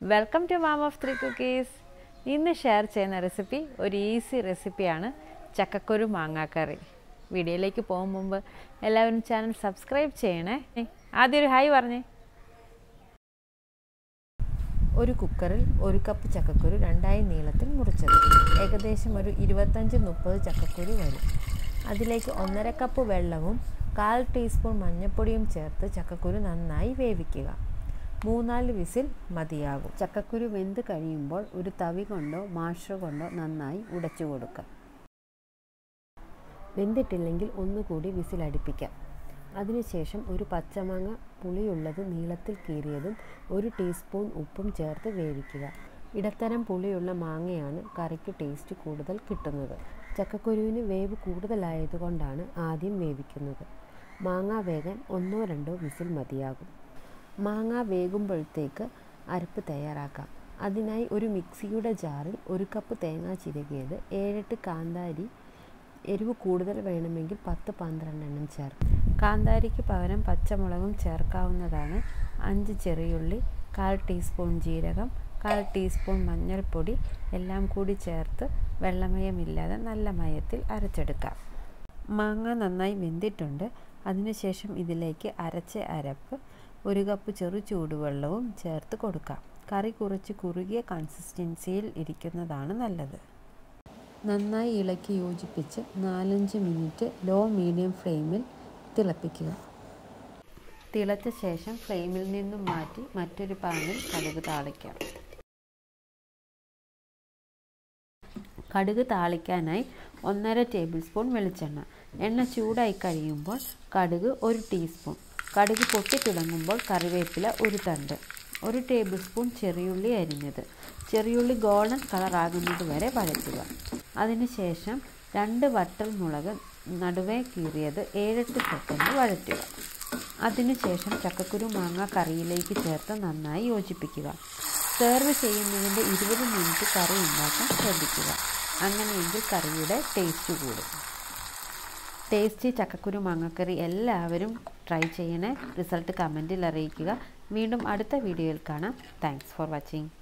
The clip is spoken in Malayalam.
welcome to mom of three cookies ഇന്ന് ഷെയർ ചെയ്യുന്ന റെസിപ്പി ഒരു ഈസി റെസിപ്പിയാണ് ചക്കക്കുരു മാങ്ങാക്കറി വീഡിയോയിലേക്ക് പോകും മുമ്പ് എല്ലാവരും ചാനൽ സബ്സ്ക്രൈബ് ചെയ്യണേ ആദ്യം ഒരു ഹായ് പറഞ്ഞേ ഒരു കുക്കറിൽ ഒരു കപ്പ് ചക്കക്കുരു രണ്ടായി നീളത്തിൽ മുറിച്ചത് ഏകദേശം ഒരു ഇരുപത്തഞ്ച് മുപ്പത് ചക്കക്കുരു വരും അതിലേക്ക് ഒന്നര കപ്പ് വെള്ളവും കാൽ ടീസ്പൂൺ മഞ്ഞൾപ്പൊടിയും ചേർത്ത് ചക്കക്കുരു നന്നായി വേവിക്കുക മൂന്നാല് വിസിൽ മതിയാകും ചക്കക്കുരു വെന്ത് കഴിയുമ്പോൾ ഒരു തവി കൊണ്ടോ മാഷ് കൊണ്ടോ നന്നായി ഉടച്ചു കൊടുക്കാം വെന്തിട്ടില്ലെങ്കിൽ ഒന്നുകൂടി വിസിലടിപ്പിക്കാം അതിനുശേഷം ഒരു പച്ചമാങ്ങ പുളിയുള്ളത് നീളത്തിൽ കീറിയതും ഒരു ടീസ്പൂൺ ഉപ്പും ചേർത്ത് വേവിക്കുക ഇടത്തരം പുളിയുള്ള മാങ്ങയാണ് കറിക്ക് ടേസ്റ്റ് കൂടുതൽ കിട്ടുന്നത് ചക്കക്കുരുവിന് വേവ് കൂടുതലായതുകൊണ്ടാണ് ആദ്യം വേവിക്കുന്നത് മാങ്ങ വേകാൻ ഒന്നോ രണ്ടോ വിസിൽ മതിയാകും മാങ്ങ വേകുമ്പോഴത്തേക്ക് അരപ്പ് തയ്യാറാക്കാം അതിനായി ഒരു മിക്സിയുടെ ജാറിൽ ഒരു കപ്പ് തേങ്ങ ചിരകിയത് ഏഴെട്ട് കാന്താരി എരിവ് കൂടുതൽ വേണമെങ്കിൽ പത്ത് പന്ത്രണ്ടെണ്ണം ചേർക്കും കാന്താരിക്ക് പകരം പച്ചമുളകും ചേർക്കാവുന്നതാണ് അഞ്ച് ചെറിയുള്ളി കാൽ ടീസ്പൂൺ ജീരകം കാൽ ടീസ്പൂൺ മഞ്ഞൾപ്പൊടി എല്ലാം കൂടി ചേർത്ത് വെള്ളമയമില്ലാതെ നല്ല മയത്തിൽ അരച്ചെടുക്കാം മാങ്ങ നന്നായി വെന്തിട്ടുണ്ട് അതിനുശേഷം ഇതിലേക്ക് അരച്ച അരപ്പ് ഒരു കപ്പ് ചെറു ചൂടുവെള്ളവും ചേർത്ത് കൊടുക്കാം കറി കുറച്ച് കുറുകിയ കൺസിസ്റ്റൻസിയിൽ ഇരിക്കുന്നതാണ് നല്ലത് നന്നായി ഇളക്കി യോജിപ്പിച്ച് നാലഞ്ച് മിനിറ്റ് ലോ മീഡിയം ഫ്ലെയിമിൽ തിളപ്പിക്കുക തിളച്ച ശേഷം ഫ്ലെയിമിൽ നിന്നും മാറ്റി മറ്റൊരു പാനിൽ കടുക് താളിക്കാം കടുക് താളിക്കാനായി ഒന്നര ടേബിൾ സ്പൂൺ വെളിച്ചെണ്ണ എണ്ണ ചൂടായി കഴിയുമ്പോൾ കടുക് ഒരു ടീസ്പൂൺ കടുക് പൊട്ടി തുടങ്ങുമ്പോൾ കറിവേപ്പില ഒരു തണ്ട് ഒരു ടേബിൾ സ്പൂൺ ചെറിയുള്ളി അരിഞ്ഞത് ചെറിയുള്ളി ഗോൾഡൻ കളറാകുന്നത് വരെ വഴറ്റുക അതിനുശേഷം രണ്ട് വട്ടൽ മുളക് നടുവേ കീറിയത് ഏഴെട്ട് സെക്കൻഡ് വഴറ്റുക അതിനുശേഷം ചക്കക്കുരു മാങ്ങ കറിയിലേക്ക് ചേർത്ത് നന്നായി യോജിപ്പിക്കുക സെർവ് ചെയ്യുന്നതിൻ്റെ ഇരുപത് മിനിറ്റ് കറി ഉണ്ടാക്കാൻ ശ്രദ്ധിക്കുക അങ്ങനെയെങ്കിൽ കറിയുടെ ടേസ്റ്റ് കൂടും ടേസ്റ്റി ചക്കക്കുരു മാങ്ങക്കറി എല്ലാവരും ട്രൈ ചെയ്യണേ റിസൾട്ട് കമൻറ്റിൽ അറിയിക്കുക വീണ്ടും അടുത്ത വീഡിയോയിൽ കാണാം താങ്ക്സ് ഫോർ വാച്ചിങ്